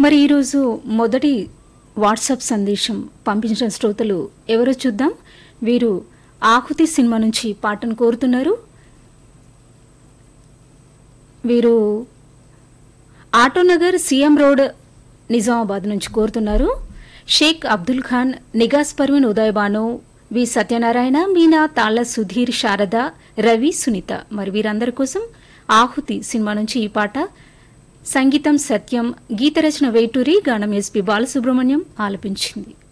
మరి ఈరోజు మొదటి వాట్సాప్ సందేశం పంపించిన శ్రోతలు ఎవరో చూద్దాం వీరు ఆకుతి సినిమా నుంచి పాటను కోరుతున్నారు వీరు ఆటోనగర్ సీఎం రోడ్ నిజామాబాద్ నుంచి కోరుతున్నారు షేక్ అబ్దుల్ ఖాన్ నిగాస్ పర్వీన్ ఉదయబాను వి సత్యనారాయణ మీనా తాళ్ల సుధీర్ శారద రవి సునీత మరి వీరందరి కోసం ఆహుతి సినిమా నుంచి ఈ పాట సంగీతం సత్యం గీత రచన వేటూరి గానం ఎస్పి బాలసుబ్రహ్మణ్యం ఆలపించింది